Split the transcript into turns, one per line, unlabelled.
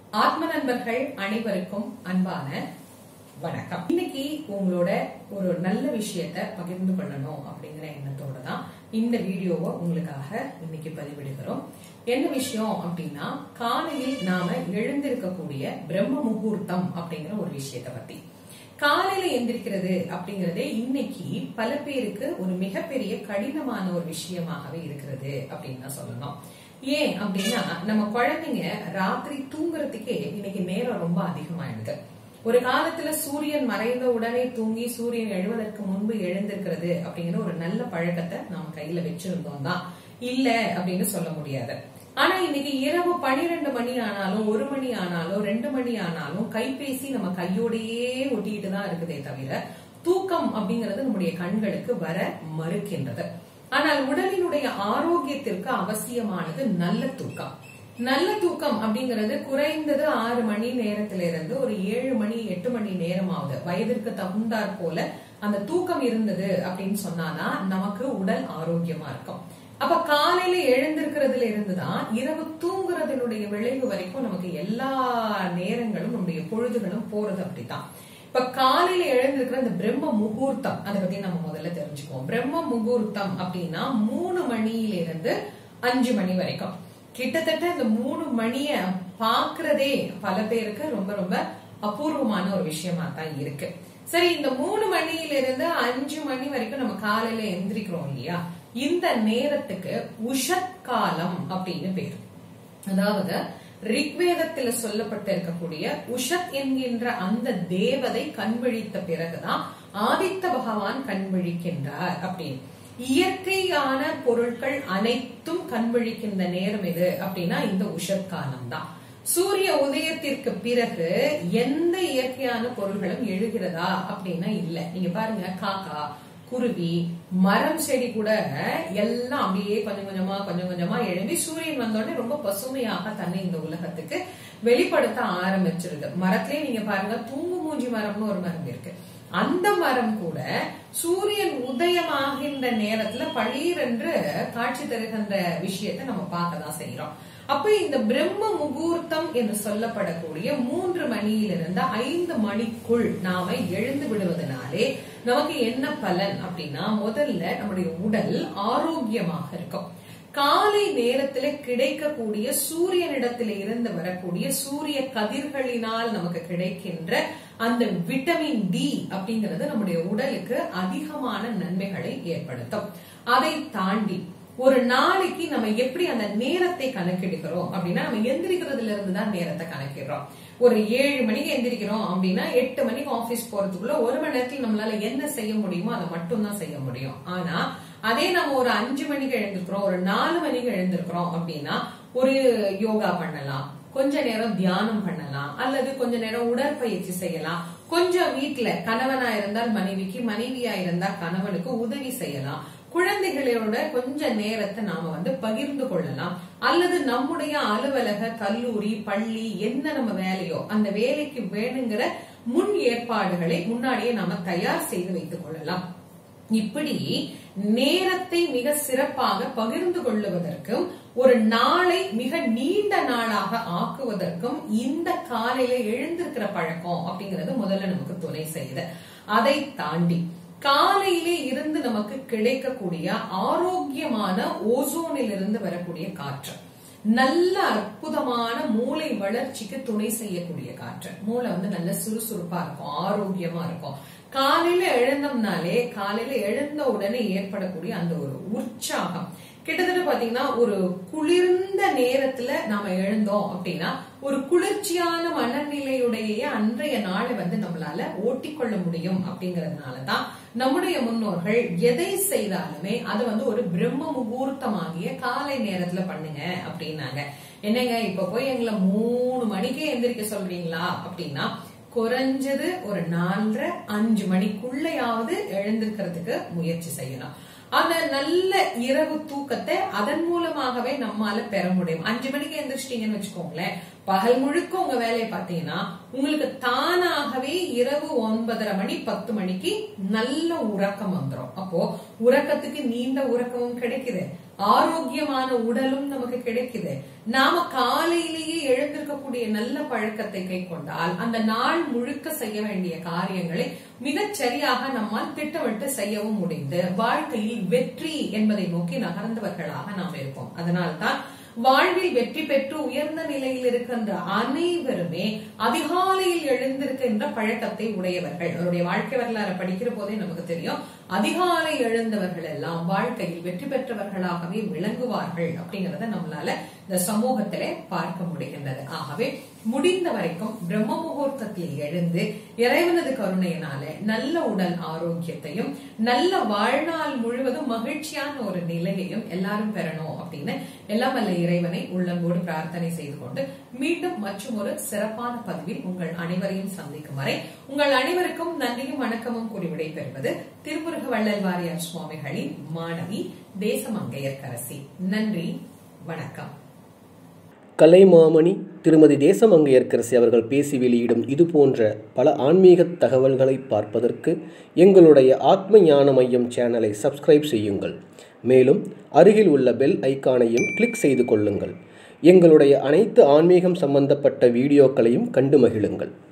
ஆத்ம நண்பர்கள் அனைவருக்கும் அன்பான வணக்கம் இன்னைக்கு உங்களோட ஒரு நல்ல விஷயத்த பகிர்ந்து கொள்ளணும் அப்படிங்கிற எண்ணத்தோட தான் இந்த வீடியோவை உங்களுக்காக இன்னைக்கு பதிவிடுகிறோம் என்ன விஷயம் அப்படின்னா காலையில் நாம எழுந்திருக்கக்கூடிய பிரம்ம முகூர்த்தம் அப்படிங்கிற ஒரு விஷயத்தை பத்தி காலையில எந்திரிக்கிறது அப்படிங்கறதே இன்னைக்கு பல பேருக்கு ஒரு மிகப்பெரிய கடினமான ஒரு விஷயமாகவே இருக்கிறது அப்படின்னு தான் சொல்லணும் ஏன் அப்படின்னா நம்ம குழந்தைங்க ராத்திரி தூங்குறதுக்கே இன்னைக்கு நேரம் ரொம்ப அதிகமாயிடுது ஒரு காலத்துல சூரியன் மறைந்த உடனே தூங்கி சூரியன் எழுவதற்கு முன்பு எழுந்திருக்கிறது அப்படிங்கிற ஒரு நல்ல பழக்கத்தை நம்ம கையில வச்சிருந்தோம் தான் இல்ல அப்படின்னு சொல்ல முடியாது ஆனா இன்னைக்கு இரவு பனிரெண்டு மணி ஆனாலும் ஒரு மணி ஆனாலும் ரெண்டு மணி ஆனாலும் கைபேசி நம்ம கையோடையே ஒட்டிட்டு தான் இருக்குதே தவிர தூக்கம் அப்படிங்கிறது நம்முடைய கண்களுக்கு வர மறுக்கின்றது ஆனால் உடலினுடைய ஆரோக்கியத்திற்கு அவசியமானது நல்ல தூக்கம் நல்ல தூக்கம் அப்படிங்கிறது குறைந்தது ஆறு மணி நேரத்தில இருந்து ஒரு ஏழு மணி எட்டு மணி நேரமாவது வயதிற்கு தகுந்தாற் போல அந்த தூக்கம் இருந்தது அப்படின்னு சொன்னாதான் நமக்கு உடல் ஆரோக்கியமா இருக்கும் அப்ப காலையில எழுந்திருக்கிறதுல இருந்துதான் இரவு தூங்குறதனுடைய விளைவு வரைக்கும் நமக்கு எல்லா நேரங்களும் நம்முடைய பொழுதுகளும் போறது அப்படித்தான் இப்ப காலையில எழுந்திருக்கிற இந்த பிரம்ம முகூர்த்தம் அதை பத்தி நம்ம முதல்ல தெரிஞ்சுக்குவோம் பிரம்ம முகூர்த்தம் அப்படின்னா மூணு மணியில இருந்து அஞ்சு மணி வரைக்கும் கிட்டத்தட்ட இந்த மூணு மணிய பாக்குறதே பல பேருக்கு ரொம்ப ரொம்ப அபூர்வமான ஒரு விஷயமா தான் இருக்கு சரி இந்த மூணு மணியில இருந்து அஞ்சு மணி வரைக்கும் நம்ம காலையில எந்திரிக்கிறோம் இல்லையா இந்த நேரத்துக்கு உஷத் காலம் அப்படின்னு பேரு அதாவது ரிக்வேதத்துல சொல்லப்பட்டிருக்கக்கூடிய உஷத் என்கின்ற அந்த தேவதை கண்விழித்த பிறகுதான் ஆதித்த பகவான் கண்விழிக்கின்றார் அப்படின்னு இயற்கையான பொருட்கள் அனைத்தும் கண்விழிக்கின்ற நேரம் எது அப்படின்னா இந்த உஷத் காலம் தான் சூரிய உதயத்திற்கு பிறகு எந்த இயற்கையான பொருள்களும் எழுகிறதா அப்படின்னா இல்ல நீங்க பாருங்க காக்கா குருவி மரம் செடி கூட எல்லாம் அப்படியே கொஞ்சம் கொஞ்சமா கொஞ்சம் கொஞ்சமா எழும்பி சூரியன் வந்தோடனே ரொம்ப பசுமையாக தன்னை இந்த உலகத்துக்கு வெளிப்படுத்த ஆரம்பிச்சிருது மரத்திலே நீங்க பாருங்க தூங்கு மூஞ்சி மரம்னு ஒரு மரம் இருக்கு அந்த மரம் கூட சூரியன் உதயமாகின்ற நேரத்துல பளீரென்று காட்சி தருகின்ற விஷயத்தை நம்ம பார்க்கதான் செய்யறோம் அப்ப இந்த பிரம்ம முகூர்த்தம் என்று சொல்லப்படக்கூடிய மூன்று மணியிலிருந்து ஐந்து மணிக்குள் நாம எழுந்து விடுவதனாலே நமக்கு என்ன பலன் அப்படின்னா முதல்ல நம்முடைய உடல் ஆரோக்கியமாக இருக்கும் காலை நேரத்துல கிடைக்கக்கூடிய சூரியனிடத்தில இருந்து வரக்கூடிய சூரிய கதிர்களினால் நமக்கு கிடைக்கின்ற அந்த விட்டமின் டி அப்படிங்கிறது நம்முடைய உடலுக்கு அதிகமான நன்மைகளை ஏற்படுத்தும் அதை தாண்டி ஒரு நாளைக்கு நம்ம எப்படி அந்த நேரத்தை கணக்கெடுக்கிறோம் அப்படின்னா நம்ம எந்திரிக்கிறதுல இருந்து தான் நேரத்தை கணக்கிடுறோம் ஒரு ஏழு மணிக்கு எந்திரிக்கிறோம் அப்படின்னா எட்டு மணிக்கு ஆபீஸ் போறதுக்குள்ள ஒரு மணி நேரத்தில் நம்மளால என்ன செய்ய முடியுமோ அதை மட்டும் தான் செய்ய முடியும் ஆனா அதே நம்ம ஒரு அஞ்சு மணிக்கு எழுந்திருக்கிறோம் ஒரு நாலு மணிக்கு எழுந்திருக்கிறோம் அப்படின்னா ஒரு யோகா பண்ணலாம் கொஞ்ச நேரம் தியானம் பண்ணலாம் அல்லது கொஞ்ச நேரம் உடற்பயிற்சி செய்யலாம் கொஞ்சம் வீட்டுல கணவனா இருந்தால் மனைவிக்கு மனைவியா இருந்தால் கணவனுக்கு உதவி செய்யலாம் குழந்தைகளோட கொஞ்ச நேரத்தை நாம வந்து பகிர்ந்து கொள்ளலாம் அல்லது நம்முடைய அலுவலக கல்லூரி பள்ளி என்ன நம்ம வேலையோ அந்த வேலைக்கு வேணுங்கிற முன் ஏற்பாடுகளை முன்னாடியே நாம தயார் செய்து வைத்துக் கொள்ளலாம் இப்படி நேரத்தை மிக சிறப்பாக பகிர்ந்து கொள்ளுவதற்கும் ஒரு நாளை மிக நீண்ட நாளாக ஆக்குவதற்கும் இந்த காலையில எழுந்திருக்கிற பழக்கம் அப்படிங்கிறது முதல்ல நமக்கு துணை செய்யுது அதை தாண்டி காலையிலே இருந்து நமக்கு கிடைக்கக்கூடிய ஆரோக்கியமான ஓசோனில் இருந்து வரக்கூடிய காற்று நல்ல அற்புதமான மூளை வளர்ச்சிக்கு துணை செய்யக்கூடிய காற்று மூளை வந்து நல்ல சுறுசுறுப்பா இருக்கும் ஆரோக்கியமா இருக்கும் காலையில எழுந்தோம்னாலே காலையில எழுந்த உடனே ஏற்படக்கூடிய அந்த ஒரு உற்சாகம் கிட்டத்தட்ட பாத்தீங்கன்னா ஒரு குளிர்ந்த நேரத்துல நாம எழுந்தோம் அப்படின்னா ஒரு குளிர்ச்சியான மனநிலையுடைய அன்றைய நாளை வந்து நம்மளால ஓட்டிக்கொள்ள முடியும் அப்படிங்கறதுனாலதான் நம்முடைய முன்னோர்கள் எதை செய்தாலுமே அதை வந்து ஒரு பிரம்ம முகூர்த்தமாகிய காலை நேரத்துல பண்ணுங்க அப்படின்னாங்க என்னங்க இப்ப போய் எங்களை மூணு மணிக்கே எந்திரிக்க சொல்றீங்களா அப்படின்னா குறைஞ்சது ஒரு நாலரை அஞ்சு மணிக்குள்ளையாவது எழுந்திருக்கிறதுக்கு முயற்சி செய்யலாம் அந்த நல்ல இரவு தூக்கத்தை அதன் மூலமாகவே நம்மால பெற முடியும் அஞ்சு மணிக்கு எந்திரிச்சிட்டீங்கன்னு வச்சுக்கோங்களேன் பகல் முழுக்க உங்க வேலையை பார்த்தீங்கன்னா உங்களுக்கு தானாகவே இரவு ஒன்பதரை மணி பத்து மணிக்கு நல்ல உறக்கம் வந்துடும் அப்போ உறக்கத்துக்கு நீண்ட உறக்கமும் கிடைக்குது ஆரோக்கியமான உடலும் நமக்கு கிடைக்குது நாம காலையிலேயே எழுந்திருக்கக்கூடிய நல்ல பழக்கத்தை கை கொண்டால் அந்த நாள் முழுக்க செய்ய வேண்டிய காரியங்களை மிகச் சரியாக நம்மால் திட்டமிட்டு செய்யவும் முடிந்து வாழ்க்கையில் வெற்றி என்பதை நோக்கி நகர்ந்தவர்களாக நாம் இருப்போம் அதனால்தான் வாழ்வில் வெற்றி பெற்று உயர்ந்த நிலையில் இருக்கின்ற அனைவருமே அதிகாலையில் எழுந்திருக்கின்ற பழக்கத்தை உடையவர்கள் அவருடைய வாழ்க்கை வரலாறு படிக்கிற போதே நமக்கு தெரியும் அதிகாலை எழுந்தவர்கள் எல்லாம் வாழ்க்கையில் வெற்றி பெற்றவர்களாகவே விளங்குவார்கள் அப்படிங்கறத நம்மளால இந்த சமூகத்திலே பார்க்க முடிகின்றது ஆகவே முடிந்த வரைக்கும் பிரம்ம முகூர்த்தத்தில் எழுந்து இறைவனது கருணையினால நல்ல உடல் ஆரோக்கியத்தையும் நல்ல வாழ்நாள் முழுவதும் மகிழ்ச்சியான ஒரு நிலையையும் எல்லாரும் பெறணும் அப்படின்னு எல்லாம் வல்ல இறைவனை உள்ளன்போடு பிரார்த்தனை செய்து கொண்டு மீண்டும் மற்றும் ஒரு சிறப்பான பதிவில் உங்கள் அனைவரையும் சந்திக்கும் வரை உங்கள் அனைவருக்கும் நன்றியும் வணக்கமும் கூறி விடைபெறுவது திருமுருக வள்ளல் வாரியார் சுவாமிகளின் மாணவி தேசமங்கையர்கரசி நன்றி வணக்கம்
கலைமாமணி திருமதி தேசமங்கையர்க்கரசி அவர்கள் பேசி வெளியிடும் இது போன்ற பல ஆன்மீக தகவல்களை பார்ப்பதற்கு எங்களுடைய ஆத்ம ஞான மையம் சேனலை சப்ஸ்கிரைப் செய்யுங்கள் மேலும் அருகில் உள்ள பெல் ஐக்கானையும் கிளிக் செய்து கொள்ளுங்கள் எங்களுடைய அனைத்து ஆன்மீகம் சம்பந்தப்பட்ட வீடியோக்களையும் கண்டு மகிழுங்கள்